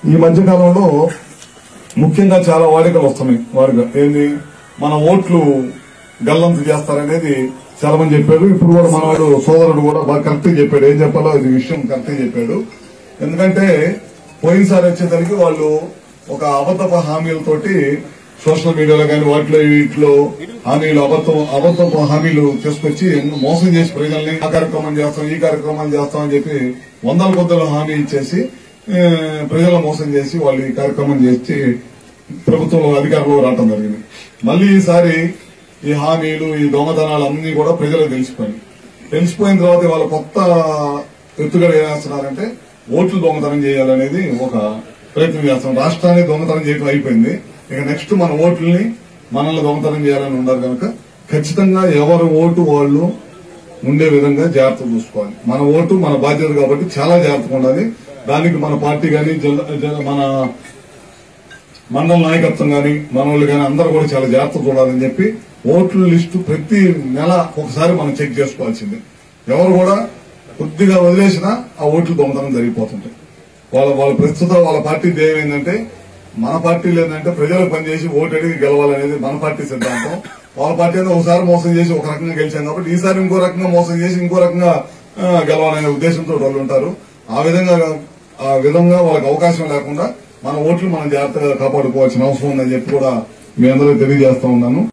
ఈ మధ్య కాలంలో ముఖ్యంగా చాలా వాడికలు వస్తున్నాయి వారిగా ఏంది మన ఓట్లు గల్లంతు చేస్తారనేది చాలా మంది చెప్పాడు ఇప్పుడు కూడా మనవాడు సోదరుడు కూడా బాగా కరెక్ట్ చెప్పాడు ఏం చెప్పాలో అది విషయం కరెక్ట్ చెప్పాడు ఎందుకంటే పోయినసారి వచ్చేసరికి వాళ్ళు ఒక అబద్ధపు హామీలతోటి సోషల్ మీడియాలో కానీ వాటిలో వీటిలో హామీలు అబద్ధం అబద్ధపు హామీలు తీసుకొచ్చి ఎన్నో మోసం చేసి ప్రజల్ని ఆ కార్యక్రమం చేస్తాం ఈ కార్యక్రమం చేస్తాం అని చెప్పి వందల కొద్దలు హామీ ఇచ్చేసి ఏ, ప్రజలను మోసం చేసి వాళ్ళు ఈ కార్యక్రమం చేసి ప్రభుత్వంలో అధికారంలో రావటం జరిగింది మళ్ళీ ఈసారి ఈ హామీలు ఈ దొంగతనాలు అన్ని కూడా ప్రజలకు తెలిసిపోయి తెలిసిపోయిన తర్వాత వాళ్ళ కొత్త ఎత్తుగడ ఏం చేస్తున్నారంటే ఓట్లు దొంగతనం చేయాలనేది ఒక ప్రయత్నం చేస్తాం రాష్ట్రాన్ని దొంగతనం చేయడం అయిపోయింది ఇక నెక్స్ట్ మన ఓట్లని మనల్ని దొంగతనం చేయాలని ఉన్నారు కనుక ఖచ్చితంగా ఎవరి ఓటు వాళ్ళు ఉండే విధంగా జాగ్రత్త చూసుకోవాలి మన ఓటు మన బాధ్యత కాబట్టి చాలా జాగ్రత్తగా ఉండాలి దానికి మన పార్టీ కానీ మన మండల నాయకత్వం గాని మన వాళ్ళు కానీ అందరూ కూడా చాలా జాగ్రత్త చూడాలని చెప్పి ఓట్ల లిస్టు ప్రతి నెల ఒకసారి మనం చెక్ చేసుకోవాల్సిందే ఎవరు కూడా కొద్దిగా వదిలేసినా ఆ ఓట్లు దొంగతనం జరిగిపోతుంటాయి వాళ్ళ వాళ్ళ ప్రస్తుత వాళ్ళ పార్టీ ధ్యేయం ఏంటంటే మన పార్టీలు ఏంటంటే ప్రజలకు పనిచేసి ఓటు అడిగి గెలవాలనేది మన పార్టీ సిద్ధాంతం వాళ్ళ పార్టీ అయితే ఒకసారి మోసం చేసి ఒక రకంగా గెలిచాం కాబట్టి ఈసారి ఇంకో రకంగా మోసం చేసి ఇంకో రకంగా ఆ, గెలవాలనే ఉద్దేశంతో వాళ్ళు ఉంటారు ఆ విధంగా ఆ విధంగా వాళ్ళకి అవకాశం లేకుండా మన ఓట్లు మనం జాగ్రత్తగా కాపాడుకోవాల్సిన అవసరం ఉందని చెప్పి కూడా మీ అందరూ తెలియజేస్తా ఉన్నాను